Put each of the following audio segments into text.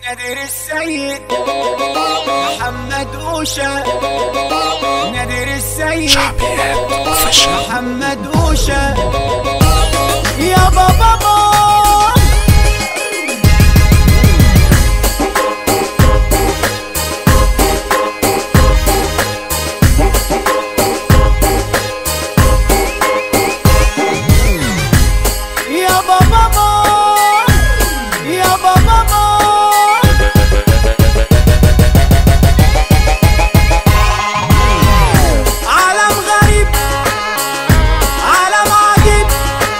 نادر السيد محمد أوشا نادر السيد شعبيات اوفيشال محمد أوشا يا بابا بابا يا بابا بابا يا بابا بابا عالم غريب عالم عجيب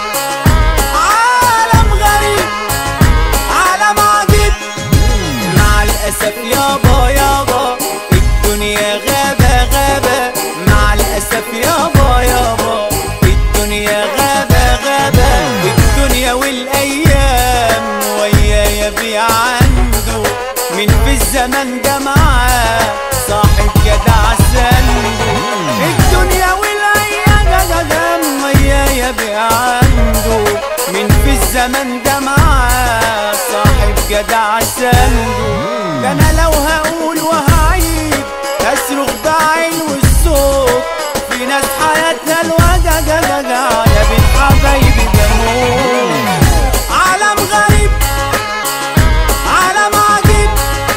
عالم غريب عالم عجيب مع الأسف يابا يابا الدنيا غابة غابة مع الأسف يابا يابا الدنيا غابة غابة الدنيا والأيام ويايا بيعنده من في الزمن ده معاه صاحب جدع سنده الدنيا والايام ويايا بعنده من في الزمن ده معاه صاحب جدع سنده ده انا لو هقول وهعيد اصرخ بعين والصوت في ناس حياتها الوجع يا بنت حبايبي جمود عالم غريب عالم عجيب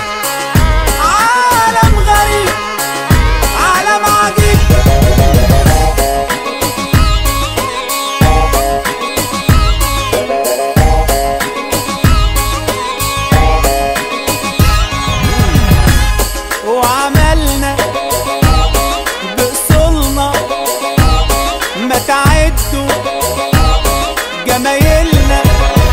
عالم غريب عالم عجيب وعملنا بأصولنا ما تعدوا جمايلنا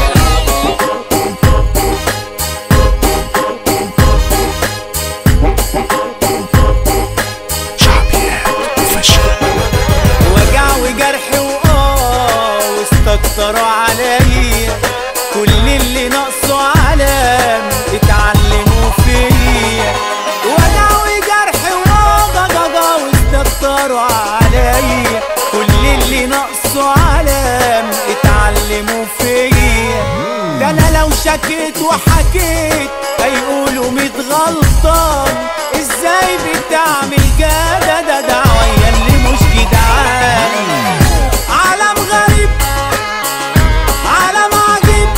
شعبيات اوفيشال وجع وجرح وآه واستكتروا عليا كل اللي ناقصه علام اتعلموا فيا وجع وجرح وآه جا واستكتروا عليا كل اللي ناقصه علام اتعلموا فيا ده انا لو شكيت وحكيت هيقولوا ميت غلطان ازاي بتعمل كده ده دعوية اللي مش جدعان عالم غريب عالم عجيب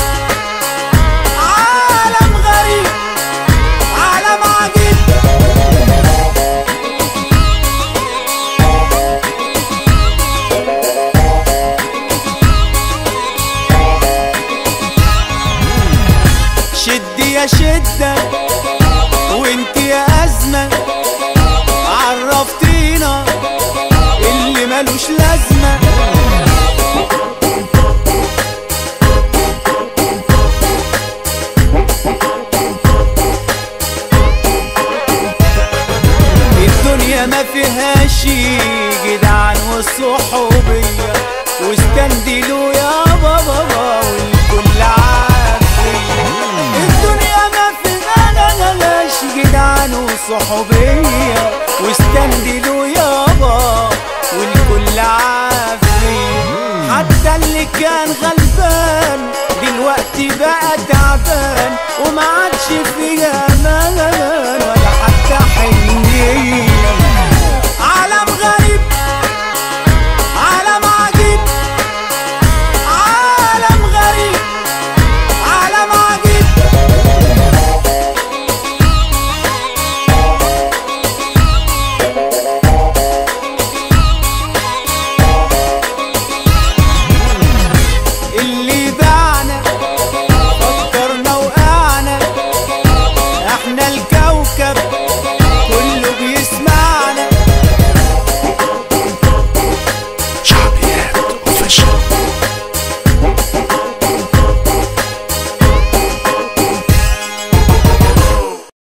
عالم غريب عالم عجيب شد يا شدة وانت يا أزمة عرفتينا اللي ملوش لازمة الدنيا ما فيهاش جدعان وصحوبية واستندلوا يا بابا والكل عافية الدنيا ما فيهاش جدعان وصحوبية واستندلوا يابا والكل عافية حتى اللي كان